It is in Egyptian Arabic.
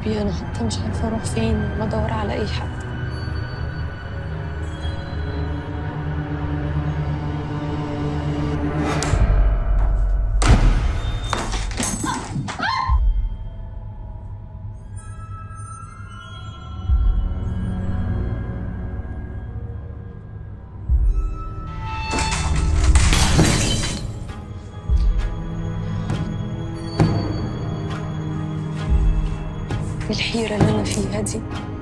ربي انا حتى مش عارفه اروح فين ولا ادور على اي حد الحيرة اللي أنا فيها دي